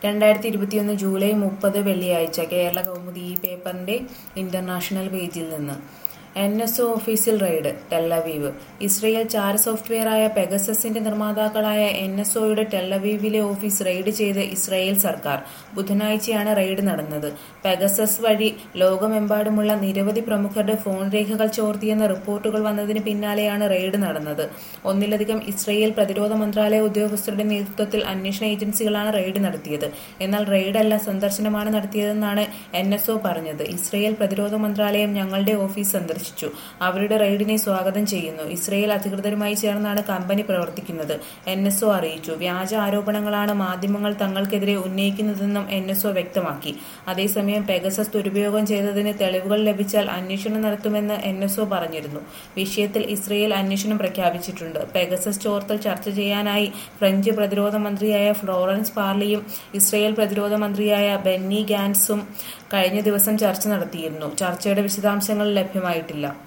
രണ്ടായിരത്തി ഇരുപത്തിയൊന്ന് ജൂലൈ മുപ്പത് വെള്ളിയാഴ്ച കേരള കൗമുദി ഈ പേപ്പറിന്റെ ഇന്റർനാഷണൽ പേജിൽ നിന്ന് എൻ എസ് ഒ ഓഫീസിൽ റെയ്ഡ് ടെല്ലവീവ് ഇസ്രയേൽ ചാര സോഫ്റ്റ്വെയറായ പെഗസസിന്റെ നിർമ്മാതാക്കളായ എൻ എസ് ഒയുടെ ടെല്ലവീവിലെ ഓഫീസ് റെയ്ഡ് ചെയ്ത് ഇസ്രയേൽ സർക്കാർ ബുധനാഴ്ചയാണ് റെയ്ഡ് നടന്നത് പെഗസസ് വഴി ലോകമെമ്പാടുമുള്ള നിരവധി പ്രമുഖരുടെ ഫോൺ രേഖകൾ ചോർത്തിയെന്ന റിപ്പോർട്ടുകൾ വന്നതിന് പിന്നാലെയാണ് റെയ്ഡ് നടന്നത് ഒന്നിലധികം ഇസ്രയേൽ പ്രതിരോധ മന്ത്രാലയ ഉദ്യോഗസ്ഥരുടെ നേതൃത്വത്തിൽ അന്വേഷണ ഏജൻസികളാണ് റെയ്ഡ് നടത്തിയത് എന്നാൽ റെയ്ഡല്ല സന്ദർശനമാണ് നടത്തിയതെന്നാണ് എൻ എസ് ഒ പറഞ്ഞത് ഇസ്രയേൽ പ്രതിരോധ മന്ത്രാലയം ഞങ്ങളുടെ ഓഫീസ് സന്ദർശിച്ചു അവരുടെ റെയ്ഡിനെ സ്വാഗതം ചെയ്യുന്നു ഇസ്രയേൽ അധികൃതരുമായി ചേർന്നാണ് കമ്പനി പ്രവർത്തിക്കുന്നത് എൻ എസ് ഒ അറിയിച്ചു വ്യാജ ആരോപണങ്ങളാണ് മാധ്യമങ്ങൾ തങ്ങൾക്കെതിരെ ഉന്നയിക്കുന്നതെന്നും എൻ എസ് ഒ വ്യക്തമാക്കി അതേസമയം പെഗസസ് ദുരുപയോഗം ചെയ്തതിന് തെളിവുകൾ ലഭിച്ചാൽ അന്വേഷണം നടത്തുമെന്ന് എൻ എസ് ഒ പറഞ്ഞിരുന്നു വിഷയത്തിൽ ഇസ്രയേൽ അന്വേഷണം പ്രഖ്യാപിച്ചിട്ടുണ്ട് പെഗസസ് ചോർത്തൽ ചർച്ച ചെയ്യാനായി ഫ്രഞ്ച് പ്രതിരോധ മന്ത്രിയായ ഫ്ലോറൻസ് പാർലിയും ഇസ്രയേൽ പ്രതിരോധ മന്ത്രിയായ ബെന്നി ഗാൻസും കഴിഞ്ഞ ദിവസം ചർച്ച നടത്തിയിരുന്നു ചർച്ചയുടെ വിശദാംശങ്ങൾ ലഭ്യമായിട്ടില്ല